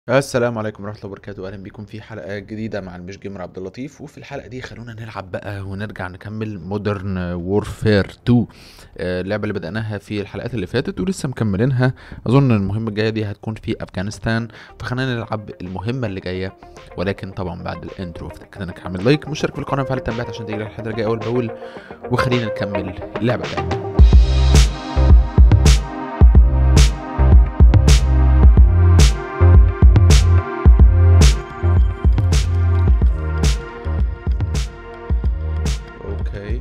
السلام عليكم ورحمة الله وبركاته أهلا بيكم في حلقة جديدة مع المش جيمر عبد اللطيف وفي الحلقة دي خلونا نلعب بقى ونرجع نكمل مودرن وورفير 2 آه، اللعبة اللي بدأناها في الحلقات اللي فاتت ولسه مكملينها أظن المهمة الجاية دي هتكون في أفغانستان فخلينا نلعب المهمة اللي جاية ولكن طبعا بعد الانترو افتكر انك عامل لايك مشترك في القناة وفعل التنبيهات عشان تيجي الحلقة الجاية أول بأول وخلينا نكمل اللعبة بتاعتنا اوكي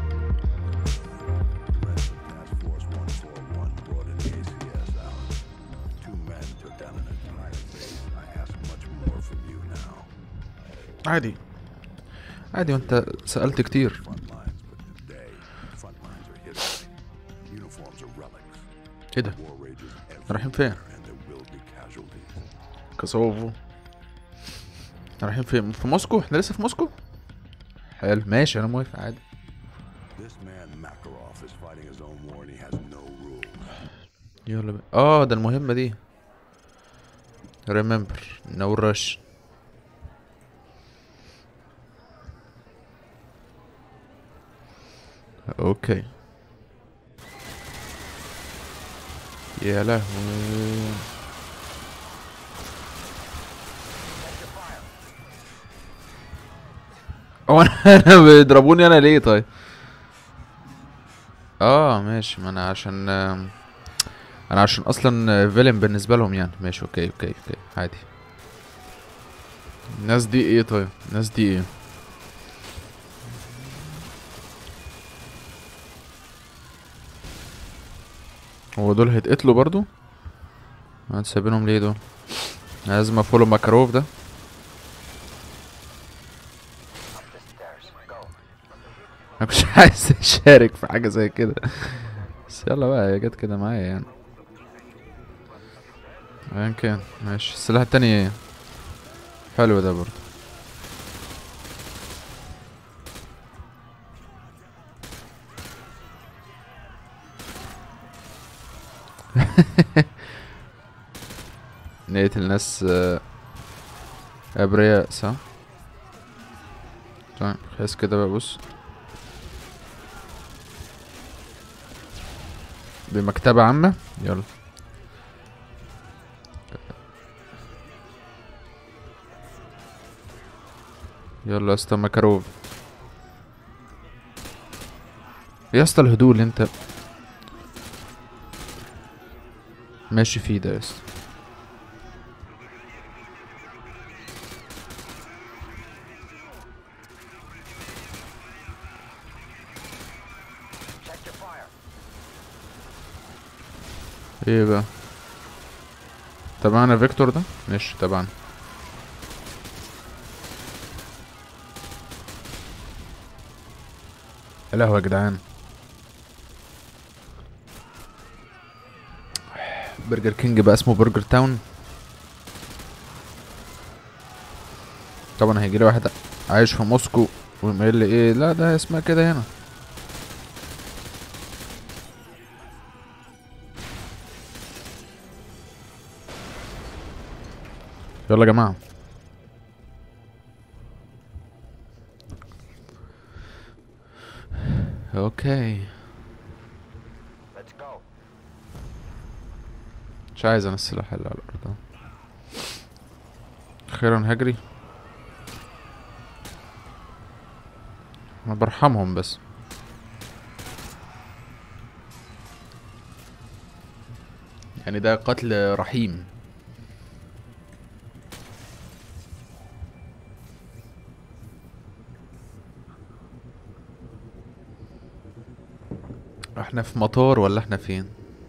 Task Force 141 brought in the ACS out. Two men took down an entire base. I ask much more from you now. عادي عادي وانت سألت كتير Front lines, but today, front lines are hidden. Uniforms are relics. ايه ده War rages رايحين فين everywhere, and there will be casualties. كوسوفو رايحين فين في موسكو احنا لسه في موسكو حلو ماشي انا موافق عادي This man Makarov is fighting his own war and he has no rules. يلا بقى اه ده المهمة دي remember no rush اوكي يا لهوي هو انا أنا بيضربوني انا ليه طيب اه ماشي ما انا عشان آم، انا عشان اصلا فيلن بالنسبه لهم يعني ماشي اوكي اوكي اوكي عادي الناس دي ايه طيب الناس دي ايه هو دول هيتقتلوا برضو هتسيبينهم ليه دول لازم افولو ماكاروف ده انا مش عايز اشارك في حاجه زي كده بس يلا بقى هي جت كده معايا يعني ايا كان ماشي السلاح التاني ايه حلو ده برضه نقتل الناس آه، ابرياء صح طيب خلاص كده بقى بص بمكتبة عامة يلا يلا يا اسطى مكروف يا اسطى الهدوء اللي انت ماشي فيه ده يا اسطى ايه بقى تبعنا فيكتور ده ماشي تبعنا يا لهوي يا جدعان برجر كينج بقى اسمه برجر تاون طبعا هيجيلي واحد عايش في موسكو ويقول لي ايه لا ده اسمها كده هنا يلا يا جماعة اوكي مش عايز انا السلاح اللي على الارض ده. اخيرا هجري انا برحمهم بس يعني ده قتل رحيم احنا في مطار ولا احنا فين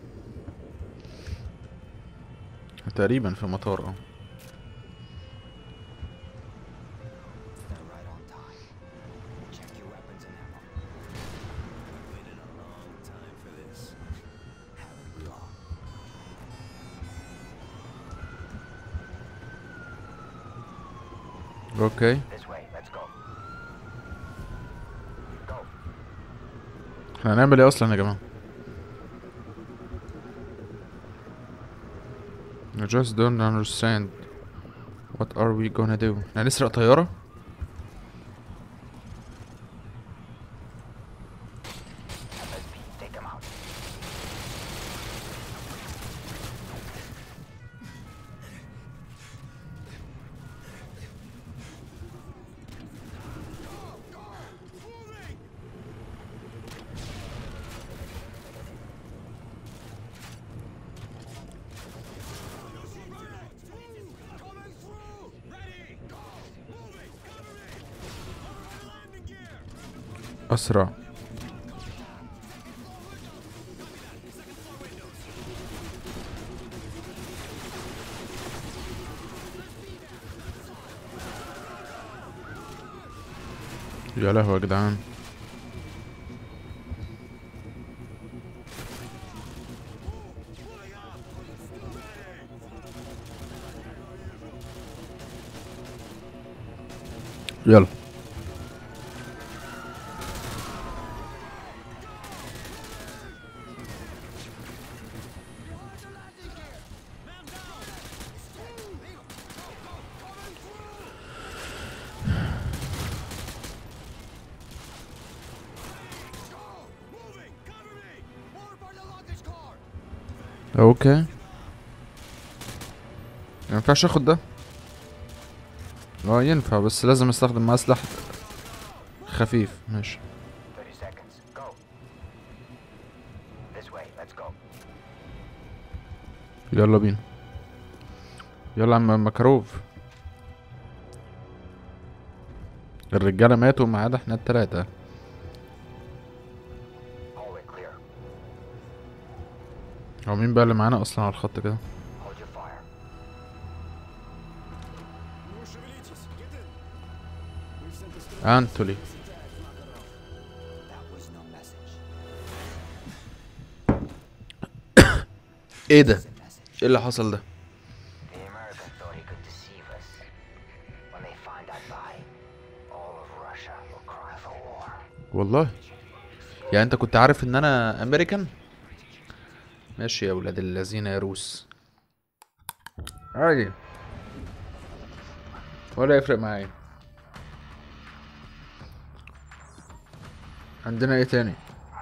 تقريبا في مطار اه Stand right on time. Check your weapons and ammo. Waited a long time for this. Haven't we all? اوكي This way. Let's go. Go. احنا هنعمل ايه اصلا يا جماعة I just don't understand What are we gonna do احنا هنسرق طيارة FSP, take them out. أسرع يا لهوي يا جدعان يلا اوكي ما ينفعش اخد ده اه ينفع بس لازم استخدم معاه سلاح خفيف ماشي 30 seconds. Go. This way. Let's go. يلا بينا يلا يا عم مكروف الرجالة ماتوا ما عدا احنا التلاتة Hallway clear. هو مين بقى اللي معانا اصلا على الخط كده Hold your fire. انتولي That was no message. ايه ده It's a message. ايه اللي حصل ده The American thought he could deceive us. When they find I buy, all of Russia will cry for war. والله يعني انت كنت عارف ان انا امريكان ماشي يا ولاد الذين يا روس عادي ولا يفرق معايا عندنا ايه تاني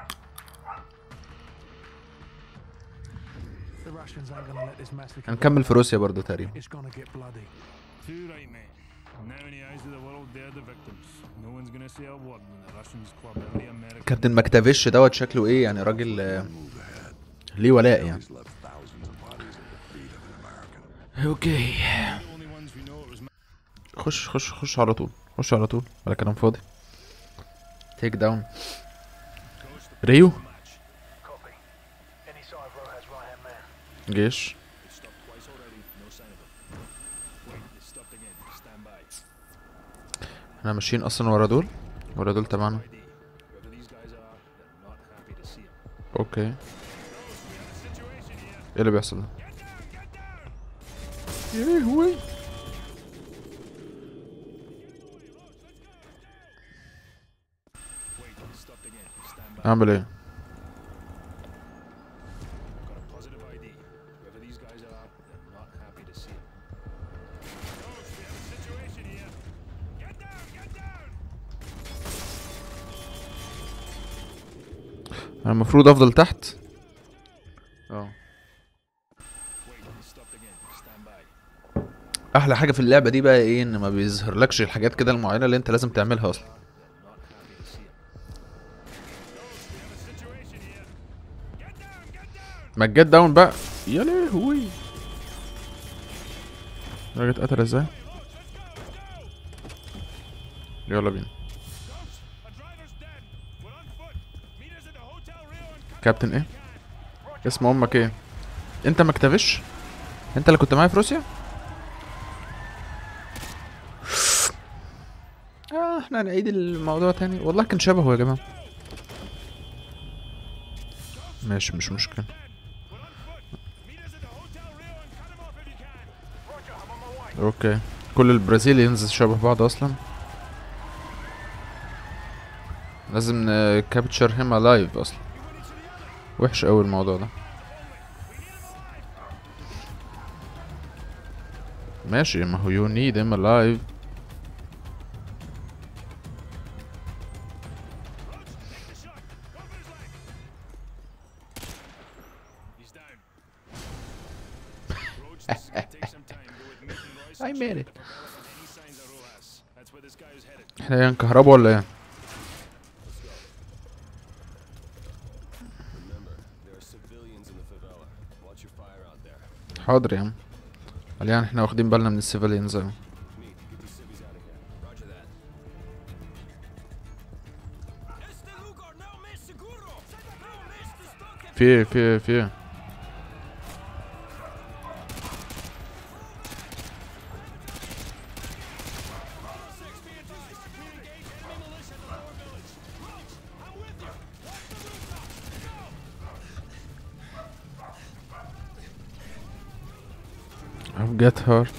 The Russians ain't gonna let this massacre. هنكمل في روسيا برضو تقريبا It's gonna get bloody. Too right, mate. Now in the eyes of the world, they're the victims. No one's gonna say a word when the Russians club every American. كابتن مكتافيش دوت شكله ايه يعني راجل آه، ليه ولاء يعني He's left thousands of bodies at the feet of an American. اوكي The only ones we know it was خش خش خش على طول خش على طول ولا كلام فاضي تيك داون ريو Copy. Any sign of Rojas' right hand man? جيش They stopped twice already. No sign of them. Wait, they stopped again. Stand by. احنا ماشيين اصلا ورا دول ورا دول تبعنا ID. Whoever these guys are, they're not happy to see them. اوكي ايه اللي بيحصل ده ايه هو Wait, they stopped again. Stand by. اعمل ايه Got a positive ID. Whoever these guys are, they're not happy to see them. Ghost, we have a situation here. Get down, get down! انا المفروض افضل تحت اه Wait, they stopped again. Stand by. احلى حاجه في اللعبه دي بقى ايه ان ما بيظهرلكش الحاجات كده المعينه اللي انت لازم تعملها اصلا They're not happy to see them. ما تجت داون بقى يا لهوي الراجل اتقتل ازاي يلا بينا A driver's dead. We're on foot. Meet us at the Hotel Rio and كابتن ايه اسم امك ايه انت ما اكتفش انت اللي كنت معايا في روسيا آه احنا هنعيد الموضوع تاني والله كان شبهه يا جماعه ماشي مش مشكله meet us at the Hotel Rio and cut him off if you can. Roger, I'm on my way. اوكي كل البرازيليانز شبه بعض اصلا لازم نكابتشر هيم الايف اصلا وحش قوي الموضوع ده ماشي ما هو you need him alive He's down. Roach, this is gonna take some time, but with Meat and Royce, I I'm made sure it. they're developing any signs of Rojas. That's where this guy is headed. احنا ايه انكهربوا ولا ايه Remember, there are civilians in the favela. Watch your fire out there. حاضر يا عم قال يعني احنا واخدين بالنا من السيفيليانز اهو Meat, get these civvies out of here. Roger that. Este lugar não me seguro. Não me estoque. في ايه في ايه في ايه I've get hurt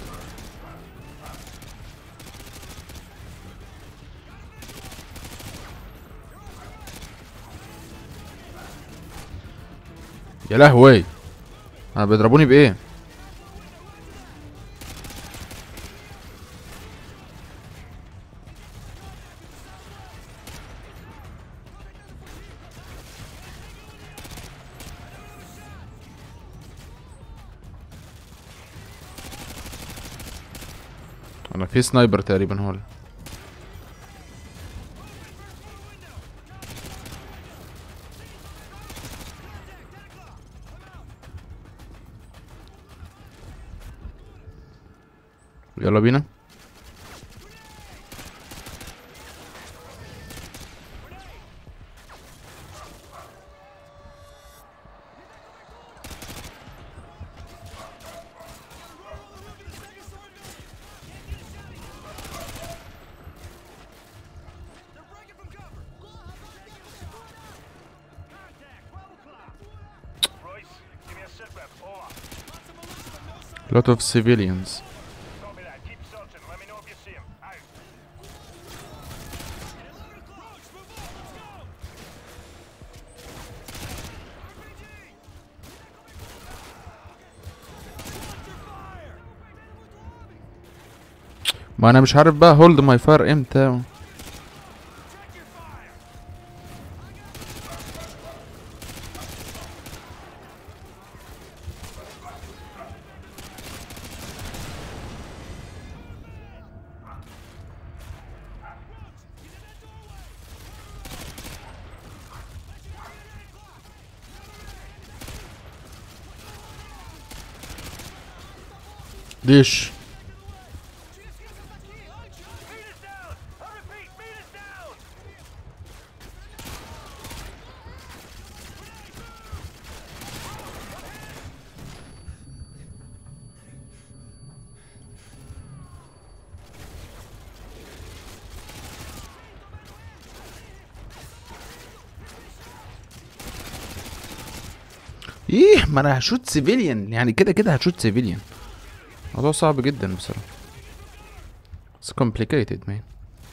يا لهوي انا بيضربوني بايه انا في سنايبر تقريبا هو اللي- يلا بينا Royce, give me a sit rep. Over. lot of civilians Copy that. Keep searching. Let me know if you see him. Out. ما انا مش عارف بقى هولد ماي فاير امتى ديش Meat is down. I repeat, meat is down. ايه ما انا هشوت سيفيليان يعني كده كده هشوت سيفيليان الموضوع صعب جدا بصراحة It's complicated man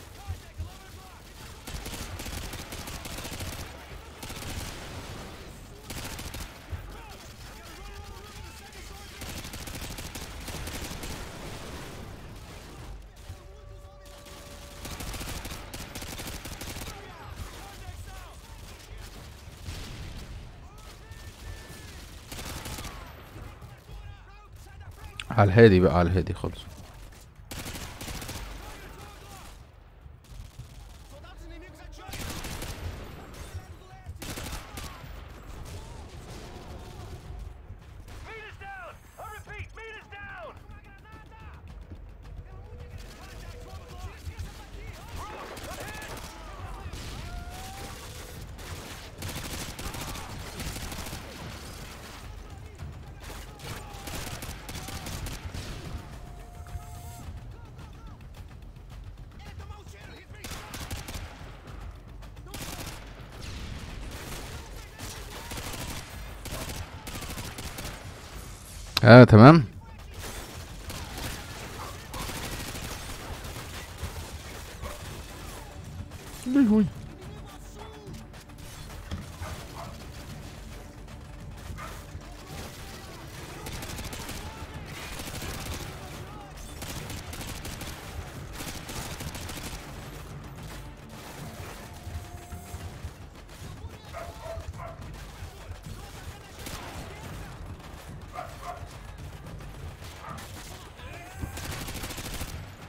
على الهادي بقى على الهادي خالص Meat is down. I repeat, meat is down. اه تمام لهوي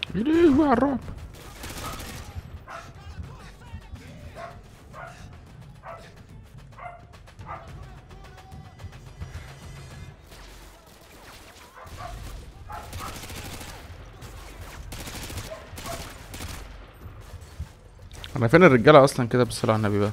يا لهوي على الرعب انا فين الرجاله اصلا كده بالصلاه على النبي بقى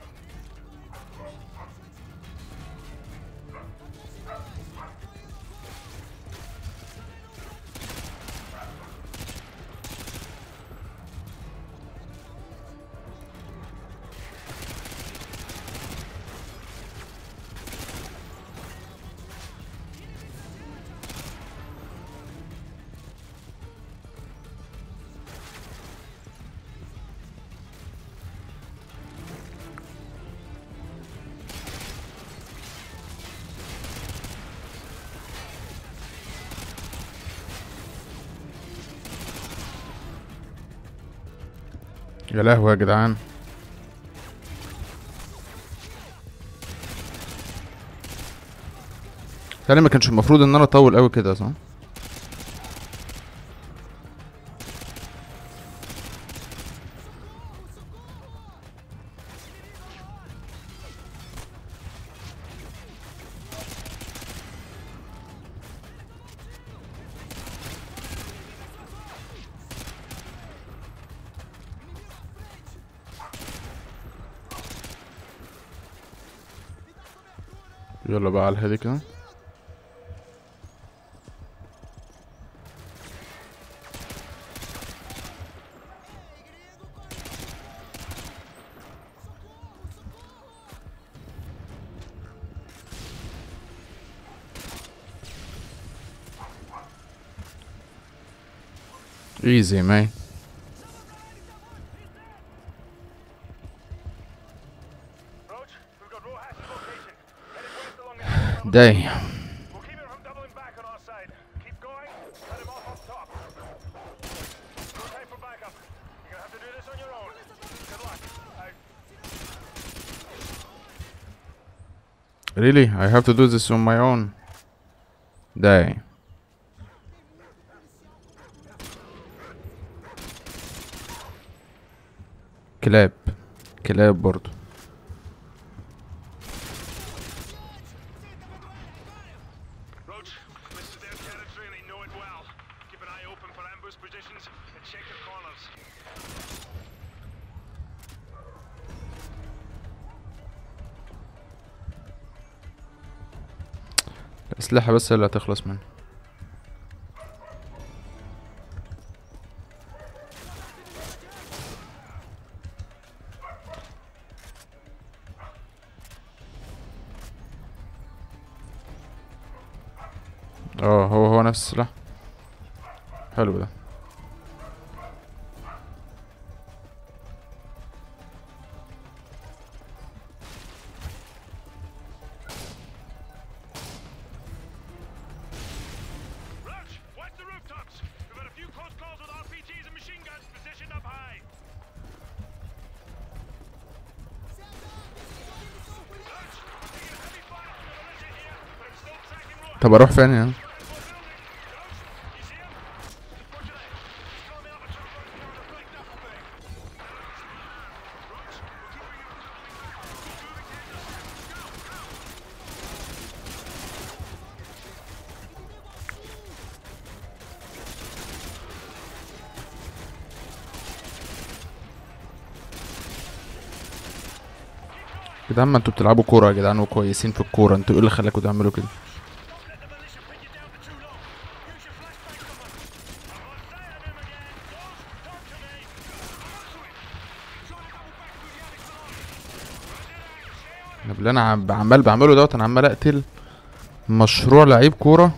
يا لهوي يا جدعان تاني ما كانش المفروض ان انا اطول قوي كده صح يلا بقى على الهادي كده Easy, man. Roach, we've got Rojas' location. Headed west along the Damn. We'll keep him from doubling back on our side. Keep going. Cut him off up top. No time for backup. You're gonna have to do this on your own. Good luck. Out. Really? I have to do this on my own? Damn. كلاب كلاب برضو Roach, this is their territory and they know it well. Keep an eye open for ambush positions and check your corners. الأسلحة بس اللي هتخلص مني اه هو هو نفس السلاح حلو ده Roach, watch the rooftops. We've had a few close calls with RPGs and machine guns positioned up high. Roach, taking a heavy fire from the militia here, but I'm still tracking Rojas. طب اروح فين يعني You see him? Watch your left. He's coming up a truck right here on the black duffel bag. Roach, we'll keep bringing him back. Keep moving to intercept. Go, go. يا جدعان ما انتوا بتلعبوا كورة يا جدعان وكويسين في الكورة انتوا ايه اللي خلاكوا تعملوا كده Let the militia pin you down for too long. Use your flashbang cover. I'm on sight of him again. Ghost, talk to me. I'm up to it. Try to double back through the attic below. انا باللي انا عم- عمال بعمله دوت انا عمال اقتل مشروع لعيب كورة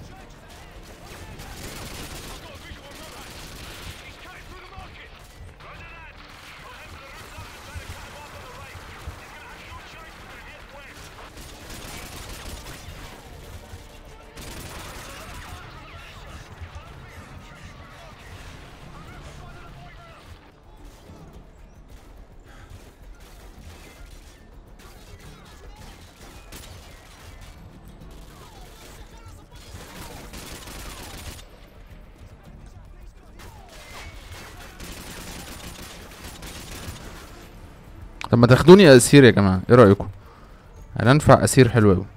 طب ما تاخدوني اسير يا جماعه ايه رايكم هننفع اسير حلو قوي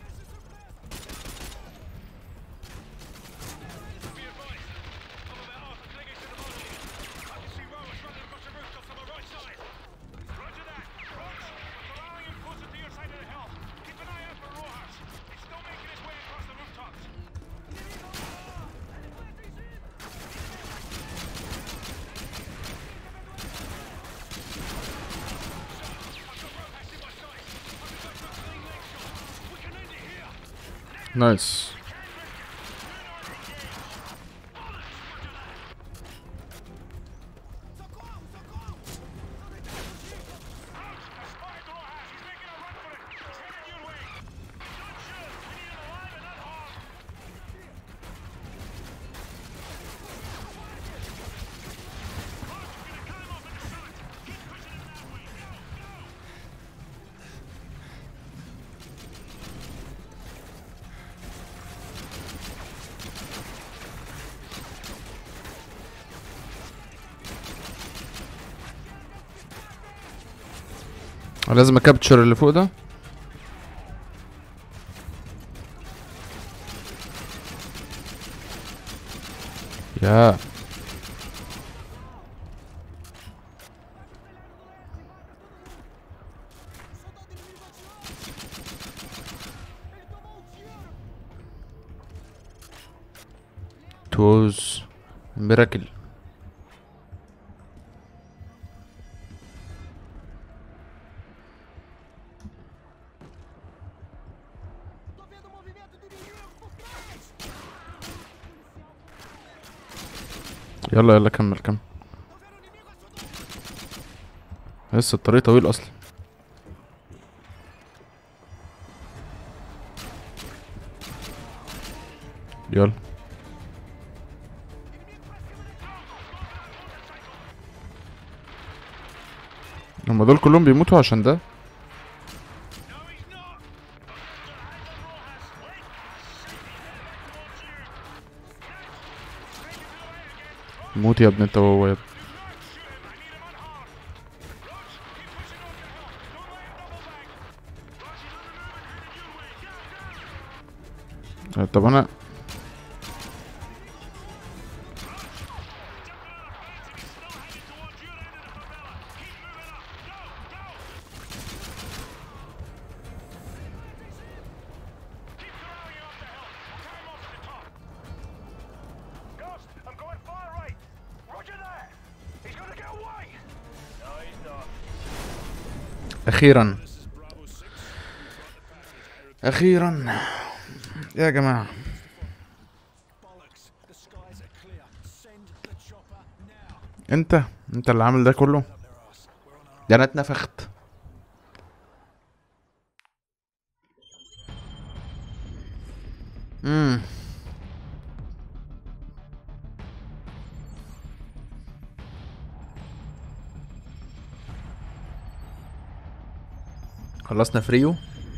نايس لازم اكابتشر اللي فوق ده يا It was miracle يلا يلا كمل كمل لسه الطريق طويل اصلا يلا هما دول كلهم بيموتوا عشان ده موت يا ابني انت وهو يا ابني طب انا Ghost, I'm going far right. Roger that. He's gonna get away. No, he's not. اخيرا اخيرا يا جماعه Bollocks. The skies are clear. Send the chopper now. انت انت اللي عامل ده كله ده انا اتنفخت امم خلصنا فريو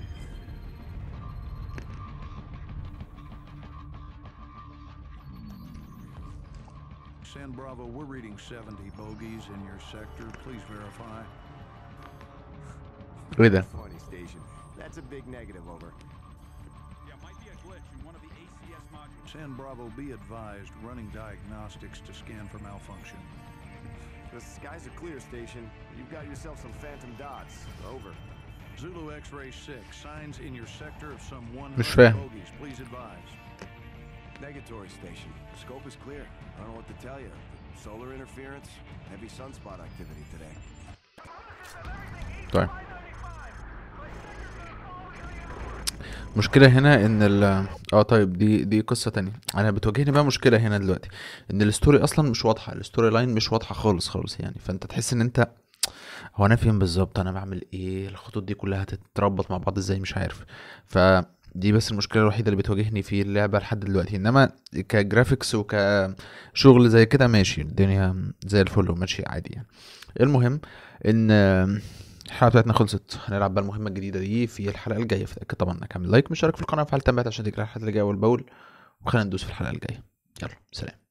San Bravo, we're reading 70 bogeys in your sector. Please verify. ايه ده Funny station. That's a big negative over. Yeah, might be a glitch in one of the ACS modules. San Bravo, be advised, running diagnostics to scan for malfunction. The skies are clear, station. You've got yourself some phantom dots. Over. Zulu X-ray 6, signs in your sector of some 100 مش فاهم. bogeys. Please advise. Negatory station. Scope is clear. I don't know what to tell you. Solar interference, heavy sunspot activity today. طيب مشكلة هنا ان ال اه طيب دي دي قصة تانية انا بتواجهني بقى مشكلة هنا دلوقتي ان الستوري اصلا مش واضحة الستوري لاين مش واضحة خالص خالص يعني فانت تحس ان انت هو انا فين بالظبط انا بعمل ايه الخطوط دي كلها هتتربط مع بعض ازاي مش عارف فدي بس المشكلة الوحيدة اللي بتواجهني في اللعبة لحد دلوقتي انما كجرافيكس وكشغل زي كده ماشي الدنيا زي الفل وماشي عادي يعني المهم ان الحلقه بتاعتنا خلصت هنلعب بقى المهمه الجديده دي في الحلقه الجايه فتاكد طبعا انك عامل لايك مشترك في القناه وفعل التنبيهات عشان تجري الحلقات اللي جايه والبول وخلينا ندوس في الحلقه الجايه يلا سلام